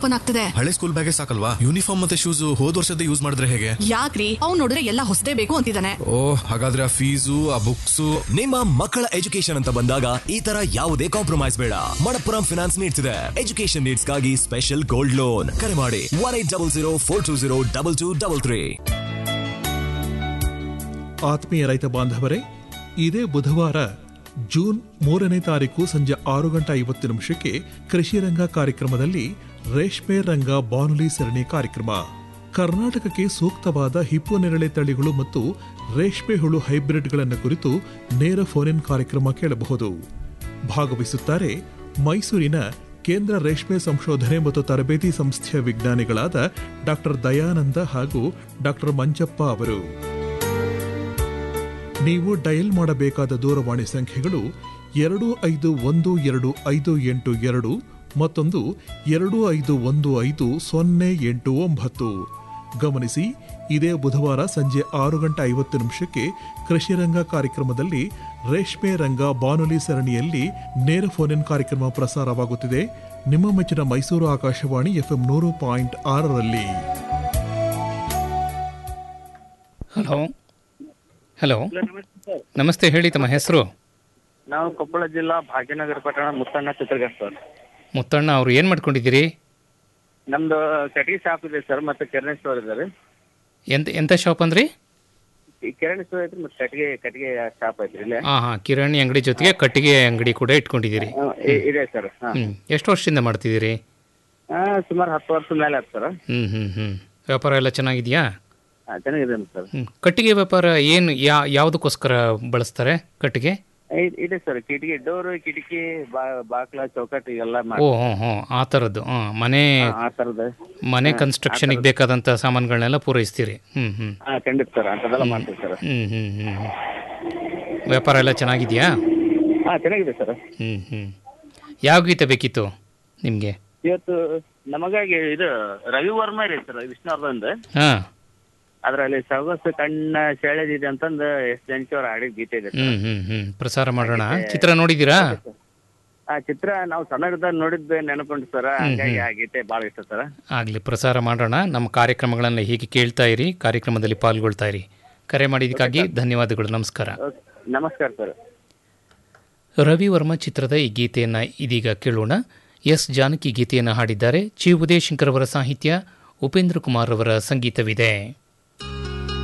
Open ಆಗ್ತದೆ ಹಳೆ school ಬ್ಯಾಗೇ ಸಾಕಲ್ವಾ ಯೂನಿಫಾರ್ಮ್ ಮತ್ತೆ ಶೂಸ್ ಹೋದ್ ವರ್ಷದ ಯೂಸ್ ಮಾಡಿದ್ರೆ ಹೇಗೆ ಯಾಕ್ರಿ ಅವ್ನ್ ನೋಡಿದ್ರೆ ಎಲ್ಲ ಹೊಸದೇ ಬೇಕು ಅಂತಿದ್ದಾನೆ ಓ ಹಾಗಾದ್ರೆ ಆ ಫೀಸು ಆ ಬುಕ್ಸು ನಿಮ್ಮ ಮಕ್ಕಳ ಎಜುಕೇಶನ್ ಅಂತ ಬಂದಾಗ ಈ ತರ ಯಾವುದೇ ಕಾಂಪ್ರಮೈಸ್ ಬೇಡ ಮಣಪ್ಪುರಂ ಫಿನಾನ್ಸ್ ನೀಡ್ಸ್ ಇದೆ ಎಜುಕೇಶನ್ ನೀಡ್ಸ್ ಗಾಗಿ ಸ್ಪೆಷಲ್ ಗೋಲ್ಡ್ ಲೋನ್ ಕರೆ ಮಾಡಿ one eight double zero four two zero double two double three ಆತ್ಮೀಯ ರೈತ ಬಾಂಧವರೇ ಇದೇ ಬುಧವಾರ ಜೂನ್ ಮೂರನೇ ತಾರೀಕು ಸಂಜೆ ಆರು ಗಂಟೆ ಐವತ್ತು ನಿಮಿಷಕ್ಕೆ ಕೃಷಿ ರಂಗ ಕಾರ್ಯಕ್ರಮದಲ್ಲಿ ರೇಷ್ಮೆ ರಂಗ ಬಾನುಲಿ ಸರಣಿ ಕಾರ್ಯಕ್ರಮ ಕರ್ನಾಟಕಕ್ಕೆ ಸೂಕ್ತವಾದ ಹಿಪ್ಪು ನೆರಳೆ ತಳಿಗಳು ಮತ್ತು ರೇಷ್ಮೆ ಹುಳು ಹೈಬ್ರಿಡ್ಗಳನ್ನು ಕುರಿತು ನೇರ ಫೋನ್ ಕಾರ್ಯಕ್ರಮ ಕೇಳಬಹುದು ಭಾಗವಹಿಸುತ್ತಾರೆ ಮೈಸೂರಿನ ಕೇಂದ್ರ ರೇಷ್ಮೆ ಸಂಶೋಧನೆ ಮತ್ತು ತರಬೇತಿ ಸಂಸ್ಥೆಯ ವಿಜ್ಞಾನಿಗಳಾದ ಡಾಕ್ಟರ್ ದಯಾನಂದ ಹಾಗೂ ಡಾಕ್ಟರ್ ಮಂಜಪ್ಪ ಅವರು ನೀವು ಡಯಲ್ ಮಾಡಬೇಕಾದ ದೂರವಾಣಿ ಸಂಖ್ಯೆಗಳು ಎರಡು ಐದು ಒಂದು ಎರಡು ಐದು ಎಂಟು ಎರಡು ಮತ್ತೊಂದು ಎರಡು ಐದು ಒಂದು ಐದು ಸೊನ್ನೆ ಎಂಟು ಒಂಬತ್ತು ಗಮನಿಸಿ ಇದೇ ಬುಧವಾರ ಸಂಜೆ ಆರು ಗಂಟೆ ಐವತ್ತು ನಿಮಿಷಕ್ಕೆ ಕೃಷಿ ರಂಗ ಕಾರ್ಯಕ್ರಮದಲ್ಲಿ ರೇಷ್ಮೆ ರಂಗ ಬಾನುಲಿ ಸರಣಿಯಲ್ಲಿ ನೇರ ಫೋನ್ ಕಾರ್ಯಕ್ರಮ ಪ್ರಸಾರವಾಗುತ್ತಿದೆ ನಿಮ್ಮ ಮೆಚ್ಚಿನ ಮೈಸೂರು ಆಕಾಶವಾಣಿ ಎಫ್ಎಂ ನೂರು ಪಾಯಿಂಟ್ ಆರರಲ್ಲಿ ಹಲೋ ಹಲೋ ನಮಸ್ತೆ ಹೇಳಿ ತಮ್ಮ ಹೆಸರು ನಾವು ಕೊಪ್ಪಳ ಜಿಲ್ಲಾ ಭಾಗ್ಯನಗರ ಪಟ್ಟಣ ಮುತ್ತಣ್ಣ ಚಿತ್ರಗರ್ ಸರ್ ಮುತ್ತಣ್ಣ ಅವ್ರು ಏನು ಮಾಡ್ಕೊಂಡಿದ್ದೀರಿ ನಮ್ದು ಕಟಿಂಗ್ ಶಾಪ್ ಇದೆ ಸರ್ ಮತ್ತೆ ಕಿರಾಣಿ ಸ್ಟೋರ್ ಇದೆ ರೀ ಎಂತ ಎಂಥ ಶಾಪ್ ಅಂದ್ರಿ ಈ ಕಿರಾಣಿ ಸ್ಟೋರ್ ಐತ್ರಿ ಮತ್ತೆ ಕಟ್ಟಿಗೆ ಕಟ್ಟಿಗೆ ಶಾಪ್ ಐತ್ರಿ ಇಲ್ಲೇ ಹಾಂ ಹಾಂ ಕಿರಾಣಿ ಅಂಗಡಿ ಜೊತೆಗೆ ಕಟ್ಟಿಗೆ ಅಂಗಡಿ ಕೂಡ ಇಟ್ಕೊಂಡಿದ್ದೀರಿ ಹಾ, ಇ- ಇದೆ ಸರ್ ಹಾ ಹ್ಞೂ ಎಷ್ಟು ವರ್ಷದಿಂದ ಮಾಡ್ತಿದ್ದೀರಿ ಹಾ, ಸುಮಾರು ಹತ್ತು ವರ್ಷದ ಮೇಲೆ ಆಯ್ತು ಸರ್ ಹ್ಞೂ ಹ್ಞೂ ಹ್ಞೂ ವ್ಯಾಪಾರ ಎಲ್ಲ ಚೆನ್ನಾಗಿದೆಯಾ ಹಾ, ಚೆನ್ನಾಗಿದೆ ಸರ್ ಹ್ಞೂ ಕಟ್ಟಿಗೆ ವ್ಯಾಪಾರ ಏನು ಯಾ ಯಾವುದಕ್ಕೋಸ್ಕರ ಬಳಸ್ತಾರೆ ಕಟ್ಟಿಗೆ ಇ- ಇದೆ ಸರ್ ಕಿಟಕಿ ಡೋರ್ ಕಿಟಕಿ ಬಾ- ಬಾಕ್ಲ ಚೌಕಟ್ಟು ಎಲ್ಲ ಓ ಮಾಡಿ ಹ್ಞೂ ಹ್ಞೂ ಆ ಥರದ್ದು ಹಾಂ ಮನೆ ಆ ಥರದ ಮನೆ ಕನ್ಸ್ಟ್ರಕ್ಷನಿಗೆ ಬೇಕಾದಂಥ ಸಾಮಾನುಗಳನ್ನೆಲ್ಲ ಪೂರೈಸ್ತೀರಿ ಹ್ಞೂ ಹ್ಞೂ ಹಾ ಖಂಡಿತ ಸರ್ ಅಂಥದ್ದೆಲ್ಲ ಮಾಡ್ತೀವಿ ಸರ್ ಹ್ಞೂ ಹ್ಞೂ ಹ್ಞೂ ವ್ಯಾಪಾರ ಎಲ್ಲ ಚೆನ್ನಾಗಿದೆಯಾ ಹಾ ಚೆನ್ನಾಗಿದೆ ಸರ್ ಹ್ಞೂ ಹ್ಞೂ ಯಾವ ಗೀತೆ ಬೇಕಿತ್ತು ನಿಮಗೆ ಇವತ್ತು ನಮಗಾಗಿ ಇದು ರವಿ ವರ್ಮ ರೀ ಸರ್ ವಿಷ್ಣುವರ್ಧನ್ದು ಹಾಂ ಅದ್ರಲ್ಲಿ ಸೊಗಸು ಕಣ್ಣ ಸೆಳೆದಿದೆ ಅಂತಂದು ಎಸ್ ಜಾನಕಿ ಅವ್ರ ಹಾಡಿದ ಗೀತೆ ಇದೆ ಹ್ಞೂ ಹ್ಞೂ ಹ್ಞೂ ಪ್ರಸಾರ ಮಾಡೋಣ ಚಿತ್ರ ನೋಡಿದ್ದೀರಾ ಆ ಚಿತ್ರ ನಾವು ಸಣ್ಣಗಿದ್ದಾಗ ನೋಡಿದ್ದೆ ನೆನಪುಂಟು ಸರ್ ಹಂಗಾಗಿ ಆ ಗೀತೆ ಭಾಳ ಇಷ್ಟ ಸರ್ ಆಗಲಿ ಪ್ರಸಾರ ಮಾಡೋಣ ನಮ್ಮ ಕಾರ್ಯಕ್ರಮಗಳನ್ನು ಹೀಗೆ ಕೇಳ್ತಾ ಇರಿ ಕಾರ್ಯಕ್ರಮದಲ್ಲಿ ಪಾಲ್ಗೊಳ್ತಾ ಇರಿ ಕರೆ ಮಾಡಿದ್ದಕ್ಕಾಗಿ ಧನ್ಯವಾದಗಳು ನಮಸ್ಕಾರ ಓಕೆ. ನಮಸ್ಕಾರ ಸರ್ ರವಿ ವರ್ಮ ಚಿತ್ರದ ಈ ಗೀತೆಯನ್ನು ಇದೀಗ ಕೇಳೋಣ ಎಸ್ ಜಾನಕಿ ಗೀತೆಯನ್ನು ಹಾಡಿದ್ದಾರೆ ಚಿ ಉದಯಶಂಕರ್ ಅವರ ಸಾಹಿತ್ಯ ಉಪೇಂದ್ರ ಕುಮಾರ್ ಅವರ ಸಂಗೀತವಿದೆ